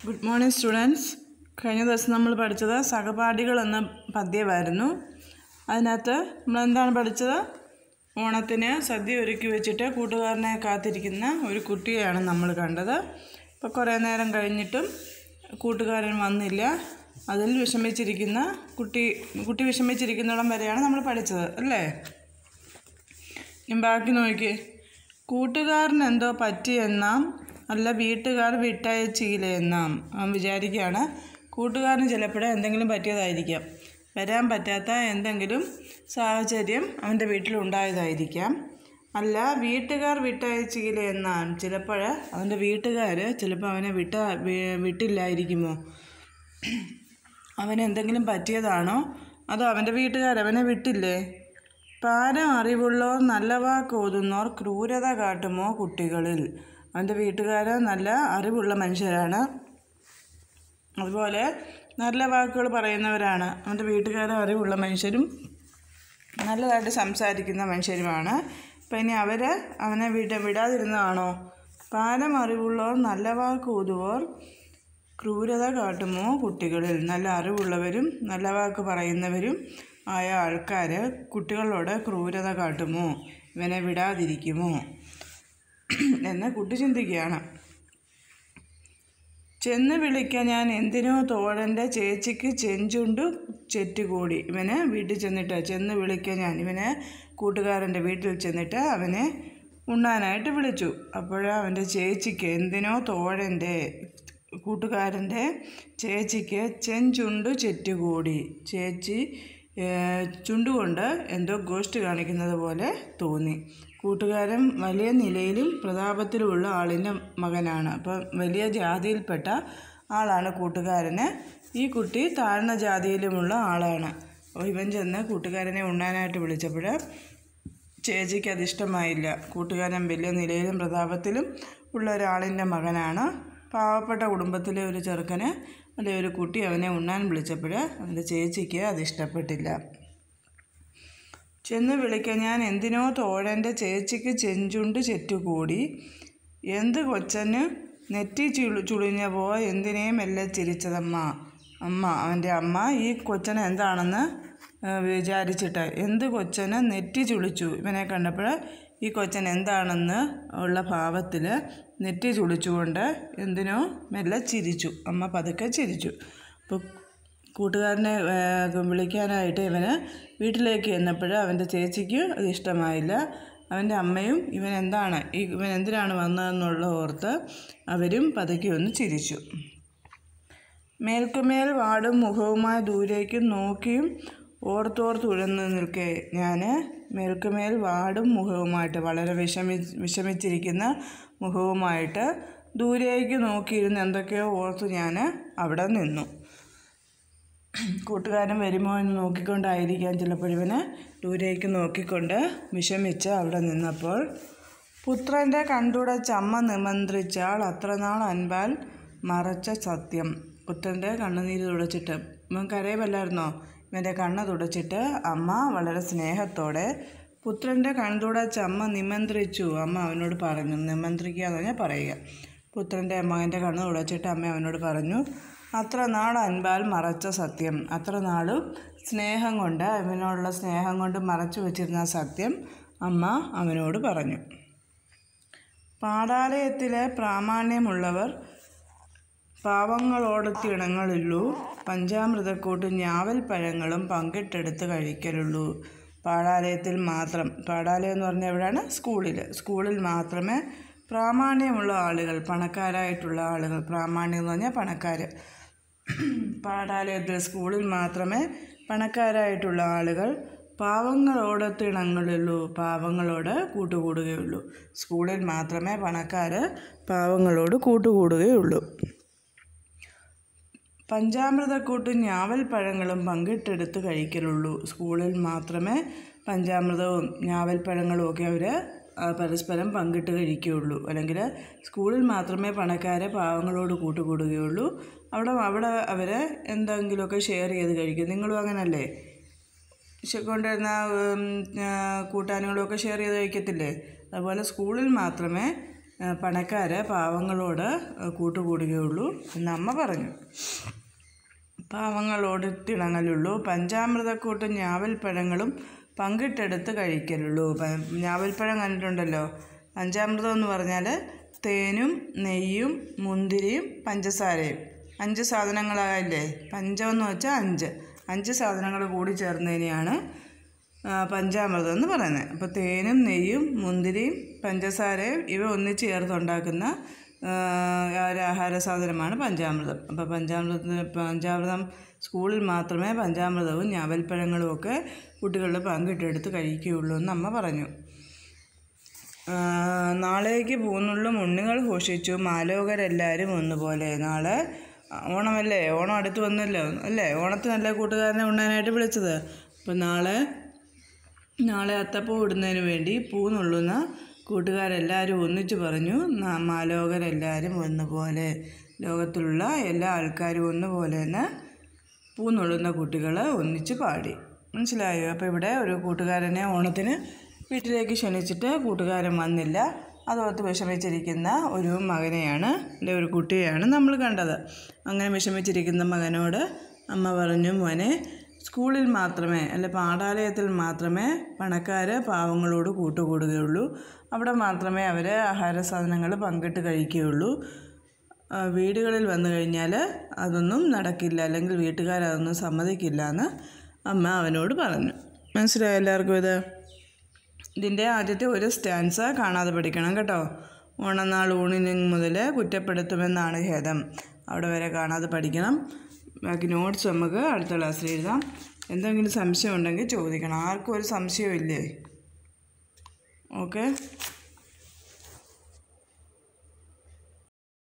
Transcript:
good morning students കഴിഞ്ഞ ദിവസം നമ്മൾ പഠിച്ചത് സഹപാഠികൾ എന്ന പദ്യമായിരുന്നു അതിനകത്ത് നമ്മൾ എന്താണ് പഠിച്ചത് ഓണത്തിന് സദ്യ ഒരുക്കി വെച്ചിട്ട് കൂട്ടുകാരനെ കാത്തിരിക്കുന്ന ഒരു കുട്ടിയെയാണ് നമ്മൾ കണ്ടത് ഇപ്പോൾ കുറേ നേരം കഴിഞ്ഞിട്ടും കൂട്ടുകാരൻ വന്നില്ല അതിൽ വിഷമിച്ചിരിക്കുന്ന കുട്ടി കുട്ടി വിഷമിച്ചിരിക്കുന്നിടം വരെയാണ് നമ്മൾ പഠിച്ചത് അല്ലേ ഞാൻ ബാക്കി നോക്കി കൂട്ടുകാരൻ എന്തോ പറ്റിയെന്നാം അല്ല വീട്ടുകാർ വിട്ടയച്ചില്ലെന്നാം അവൻ വിചാരിക്കുകയാണ് കൂട്ടുകാരന് ചിലപ്പോഴേ എന്തെങ്കിലും പറ്റിയതായിരിക്കാം വരാൻ പറ്റാത്ത എന്തെങ്കിലും സാഹചര്യം അവൻ്റെ വീട്ടിലുണ്ടായതായിരിക്കാം അല്ല വീട്ടുകാർ വിട്ടയച്ചില്ല എന്നാണ് ചിലപ്പോൾ അവൻ്റെ വീട്ടുകാർ ചിലപ്പോൾ അവനെ വിട്ട വി- വിട്ടില്ലായിരിക്കുമോ അവന് എന്തെങ്കിലും പറ്റിയതാണോ അതോ അവൻ്റെ വീട്ടുകാർ അവനെ വിട്ടില്ലേ പാരം അറിവുള്ളോർ നല്ല വാക്കോതുന്നോർ ക്രൂരത കാട്ടുമോ കുട്ടികളിൽ അവൻ്റെ വീട്ടുകാർ നല്ല അറിവുള്ള മനുഷ്യരാണ് അതുപോലെ നല്ല വാക്കുകൾ പറയുന്നവരാണ് അവൻ്റെ വീട്ടുകാർ അറിവുള്ള മനുഷ്യരും നല്ലതായിട്ട് സംസാരിക്കുന്ന മനുഷ്യരുമാണ് അപ്പം ഇനി അവർ അവനെ വിട വിടാതിരുന്നതാണോ പാരം അറിവുള്ളവർ നല്ല വാക്ക് ഊതുവോർ ക്രൂരത കാട്ടുമോ കുട്ടികളിൽ നല്ല അറിവുള്ളവരും നല്ല വാക്ക് പറയുന്നവരും ആയ ആൾക്കാർ കുട്ടികളോട് ക്രൂരത കാട്ടുമോ ഇവനെ വിടാതിരിക്കുമോ എന്ന് കുട്ടി ചിന്തിക്കുകയാണ് ചെന്ന് വിളിക്കാൻ ഞാൻ എന്തിനോ തോഴൻ്റെ ചേച്ചിക്ക് ചെഞ്ചുണ്ട് ചെറ്റുകൂടി ഇവന് വീട്ടിൽ ചെന്നിട്ട് ചെന്ന് വിളിക്കാൻ ഞാൻ ഇവനെ കൂട്ടുകാരൻ്റെ വീട്ടിൽ ചെന്നിട്ട് അവനെ ഉണ്ണാനായിട്ട് വിളിച്ചു അപ്പോഴാ അവൻ്റെ ചേച്ചിക്ക് എന്തിനോ തോഴൻ്റെ കൂട്ടുകാരൻ്റെ ചേച്ചിക്ക് ചെഞ്ചുണ്ട് ചെറ്റുകൂടി ചേച്ചി ഏഹ്, ചുണ്ടുകൊണ്ട് എന്തോ ഗോഷ്ട് കാണിക്കുന്നത് പോലെ തോന്നി കൂട്ടുകാരൻ വലിയ നിലയിലും പ്രതാപത്തിലുമുള്ള ആളിൻ്റെ മകനാണ് അപ്പം വലിയ ജാതിയിൽപ്പെട്ട ആളാണ് കൂട്ടുകാരന് ഈ കുട്ടി താഴ്ന്ന ജാതിയിലുമുള്ള ആളാണ് അപ്പോൾ ഇവൻ ചെന്ന് കൂട്ടുകാരനെ ഉണ്ണാനായിട്ട് വിളിച്ചപ്പോൾ ചേച്ചിക്ക് അത് ഇഷ്ടമായില്ല കൂട്ടുകാരൻ വലിയ നിലയിലും പ്രതാപത്തിലും ഉള്ള ഒരാളിൻ്റെ മകനാണ് പാവപ്പെട്ട കുടുംബത്തിലെ ഒരു ചെറുക്കന് അല്ലെ ഒരു കുട്ടി അവനെ ഉണ്ണാൻ വിളിച്ചപ്പോൾ അവൻ്റെ ചേച്ചിക്ക് അത് ഇഷ്ടപ്പെട്ടില്ല ചെന്ന് വിളിക്കാൻ ഞാൻ എന്തിനോ തോഴൻ്റെ ചേച്ചിക്ക് ചെഞ്ചുണ്ട് ചെറ്റുകൂടി എന്ത് കൊച്ചന് നെറ്റി ചുളി ചുളിഞ്ഞ പോ എന്തിനേ മെല്ലെ ചിരിച്ചതമ്മ അമ്മ അവൻ്റെ അമ്മ ഈ കൊച്ചന് എന്താണെന്ന് ആ, വിചാരിച്ചിട്ട് എന്ത് കൊച്ചന് നെറ്റി ചുളിച്ചു ഇവനെ കണ്ടപ്പോൾ ഈ കൊച്ചൻ എന്താണെന്ന് ഉള്ള ഭാവത്തിൽ നെറ്റി ചുളിച്ചുകൊണ്ട് എന്തിനോ മെല്ലെ ചിരിച്ചു അമ്മ പതുക്കെ ചിരിച്ചു അപ്പോൾ കൂട്ടുകാരനെ ഏഹ്, വിളിക്കാനായിട്ട് ഇവന് വീട്ടിലേക്ക് ചെന്നപ്പോൾ അവൻ്റെ ചേച്ചിക്ക് അത് ഇഷ്ടമായില്ല അവൻ്റെ അമ്മയും ഇവൻ എന്താണ് ഈ ഇവൻ എന്തിനാണ് വന്നതെന്നുള്ള ഓർത്ത് അവരും പതുക്കെ ഒന്ന് ചിരിച്ചു മേൽക്കുമേൽ വാടും മുഖവുമായി ദൂരേക്ക് നോക്കിയും ഓർത്തോർത്ത് ഉഴന്നു നിൽക്കെ ഞാൻ മേൽക്കുമേൽ വാടും മുഖവുമായിട്ട് വളരെ വിഷമി വിഷമിച്ചിരിക്കുന്ന മുഖവുമായിട്ട് ദൂരേക്ക് നോക്കിയിരുന്ന് എന്തൊക്കെയോ ഓർത്ത് ഞാൻ അവിടെ നിന്നു കൂട്ടുകാരൻ വരുമോ എന്ന് നോക്കിക്കൊണ്ടായിരിക്കാം ചിലപ്പോൾ ഇവന് ദൂരേക്ക് നോക്കിക്കൊണ്ട് വിഷമിച്ച് അവിടെ നിന്നപ്പോൾ പുത്രൻ്റെ കണ്ടുട ചമ്മ നിമന്ത്രിച്ചാൾ അത്ര നാൾ അൻപാൽ മറച്ച സത്യം പുത്രൻ്റെ കണ്ണുനീര് തുടച്ചിട്ട് ഇവൻ കരയുമല്ലായിരുന്നോ ഇവൻ്റെ കണ്ണ് തുടച്ചിട്ട് അമ്മ വളരെ സ്നേഹത്തോടെ പുത്രൻ്റെ കണ്ടുട ചമ്മ നിമന്ത്രിച്ചു അമ്മ അവനോട് പറഞ്ഞു നിമന്ത്രിക്കുക എന്ന് പറഞ്ഞാൽ പറയുക പുത്രൻ്റെ മകൻ്റെ കണ്ണ് തുടച്ചിട്ട് അമ്മ അവനോട് പറഞ്ഞു അത്ര നാൾ അൻപാൽ മറച്ച സത്യം അത്ര നാളും സ്നേഹം കൊണ്ട് അവനോടുള്ള സ്നേഹം കൊണ്ട് മറച്ചു വച്ചിരുന്ന സത്യം അമ്മ അവനോട് പറഞ്ഞു പാടാലയത്തിലെ പ്രാമാണ്യമുള്ളവർ പാവങ്ങളോടത്തിണങ്ങളുള്ളൂ പഞ്ചാമൃതക്കൂട്ടും ഞാവൽ പഴങ്ങളും പങ്കിട്ടെടുത്ത് കഴിക്കലുള്ളൂ പാടാലയത്തിൽ മാത്രം പാടാലയം എന്ന് പറഞ്ഞാൽ എവിടെയാണ് സ്കൂളിൽ സ്കൂളിൽ മാത്രമേ പ്രാമാണ്യമുള്ള ആളുകൾ പണക്കാരായിട്ടുള്ള ആളുകൾ പ്രാമാണ്യം എന്ന് പറഞ്ഞാൽ പണക്കാർ പാഠാലയത്തിൽ സ്കൂളിൽ മാത്രമേ പണക്കാരായിട്ടുള്ള ആളുകൾ പാവങ്ങളോടൊത്തിണങ്ങളുള്ളൂ പാവങ്ങളോട് കൂട്ടുകൂടുകയുള്ളൂ സ്കൂളിൽ മാത്രമേ പണക്കാർ പാവങ്ങളോട് കൂട്ടുകൂടുകയുള്ളൂ പഞ്ചാമൃതക്കൂട്ടും ഞാവൽ പഴങ്ങളും പങ്കിട്ടെടുത്ത് കഴിക്കലുള്ളൂ സ്കൂളിൽ മാത്രമേ പഞ്ചാമൃതവും ഞാവൽ പഴങ്ങളും ഒക്കെ അവർ പരസ്പരം പങ്കിട്ട് കഴിക്കുകയുള്ളൂ അല്ലെങ്കിൽ സ്കൂളിൽ മാത്രമേ പണക്കാരെ പാവങ്ങളോട് കൂട്ടുകൂടുകയുള്ളൂ അവിടെ അവിടെ അവർ എന്തെങ്കിലുമൊക്കെ ഷെയർ ചെയ്ത് കഴിക്കും നിങ്ങളും അങ്ങനല്ലേ ശ- കൊണ്ടുവരുന്ന ഉം, ആ, കൂട്ടാനുകളൊക്കെ ഷെയർ ചെയ്ത് കഴിക്കത്തില്ലേ അതുപോലെ സ്കൂളിൽ മാത്രമേ ആ, പണക്കാര് പാവങ്ങളോട് കൂട്ടുകൂടുകയുള്ളൂ എന്ന് അമ്മ പറഞ്ഞു പാവങ്ങളോട് തിണങ്ങലുള്ളൂ പഞ്ചാമൃതക്കൂട്ടും ഞാവൽപ്പഴങ്ങളും പങ്കിട്ടെടുത്ത് കഴിക്കലുള്ളൂ പ- ഞാവൽപ്പഴം കണ്ടിട്ടുണ്ടല്ലോ പഞ്ചാമൃതം എന്ന് പറഞ്ഞാൽ തേനും നെയ്യും മുന്തിരിയും പഞ്ചസാരയും അഞ്ച് സാധനങ്ങളായില്ലേ പഞ്ചം എന്ന് വെച്ചാൽ അഞ്ച് അഞ്ച് സാധനങ്ങൾ കൂടി ചേർന്നതിനെയാണ് ആ, പഞ്ചാമൃതം എന്ന് പറയുന്നത് അപ്പോൾ തേനും നെയ്യും മുന്തിരിയും പഞ്ചസാരയും ഇവ ഒന്നിച്ച് ചേർത്തുണ്ടാക്കുന്ന ആ, ഒരു ആഹാര സാധനമാണ് പഞ്ചാമൃതം അപ്പോൾ പഞ്ചാമൃതത്തിന് പഞ്ചാമൃതം സ്കൂളിൽ മാത്രമേ പഞ്ചാമൃതവും ഞാവൽപ്പഴങ്ങളും ഒക്കെ കുട്ടികളുടെ പങ്കിട്ടെടുത്ത് കഴിക്കുകയുള്ളൂ എന്ന് അമ്മ പറഞ്ഞു ആ, നാളേക്ക് പൂന്നുള്ളും ഉണ്ണികൾ ഘോഷിച്ചു മാലോകരെല്ലാവരും ഒന്നുപോലെ നാളെ ഓണമല്ലേ ഓണം അടുത്ത് വന്നല്ലോ അല്ലേ ഓണത്തിനല്ലേ കൂട്ടുകാരനെ ഉണ്ണാനായിട്ട് വിളിച്ചത് അപ്പം നാളെ നാളെ അത്തപ്പൂ ഇടുന്നതിന് വേണ്ടി പൂ നുള്ളുന്ന കൂട്ടുകാരെല്ലാവരും ഒന്നിച്ചു പറഞ്ഞു "നാ- മാലോകരെല്ലാവരും ഒന്നുപോലെ ലോകത്തിലുള്ള എല്ലാ ആൾക്കാരും ഒന്നുപോലെ തന്നെ പൂ നുള്ളുന്ന കുട്ടികൾ ഒന്നിച്ച് പാടി മനസ്സിലായോ അപ്പോൾ ഇവിടെ ഒരു കൂട്ടുകാരനെ ഓണത്തിന് വീട്ടിലേക്ക് ക്ഷണിച്ചിട്ട് കൂട്ടുകാരൻ വന്നില്ല അതോർത്ത് വിഷമിച്ചിരിക്കുന്ന ഒരു മകനെയാണ് അല്ലെ ഒരു കുട്ടിയെയാണ് നമ്മൾ കണ്ടത് അങ്ങനെ വിഷമിച്ചിരിക്കുന്ന മകനോട് അമ്മ പറഞ്ഞു മോനെ സ്കൂളിൽ മാത്രമേ അല്ലെ പാഠാലയത്തിൽ മാത്രമേ പണക്കാർ പാവങ്ങളോട് കൂട്ടുകൂടുകയുള്ളൂ അവിടെ മാത്രമേ അവർ ആഹാര സാധനങ്ങൾ പങ്കിട്ട് കഴിക്കുകയുള്ളൂ ആ, വീടുകളിൽ വന്നു കഴിഞ്ഞാൽ അതൊന്നും നടക്കില്ല അല്ലെങ്കിൽ വീട്ടുകാരതൊന്നും സമ്മതിക്കില്ല എന്ന് അമ്മ അവനോട് പറഞ്ഞു മനസ്സിലായോ എല്ലാവർക്കും ഇത് ഇതിൻ്റെ ആദ്യത്തെ ഒരു സ്റ്റാൻസ കാണാതെ പഠിക്കണം കേട്ടോ ഓണനാൾ ഊണിന് മുതൽ കുറ്റപ്പെടുത്തുമെന്നാണ് ഖേദം അവിടെ വരെ കാണാതെ പഠിക്കണം ബാക്കി നോട്ട്സ് നമുക്ക് അടുത്ത ക്ലാസ്സിൽ എഴുതാം എന്തെങ്കിലും സംശയം ഉണ്ടെങ്കിൽ ചോദിക്കണം ആർക്കും ഒരു സംശയവും ഇല്ലേ ഓക്കെ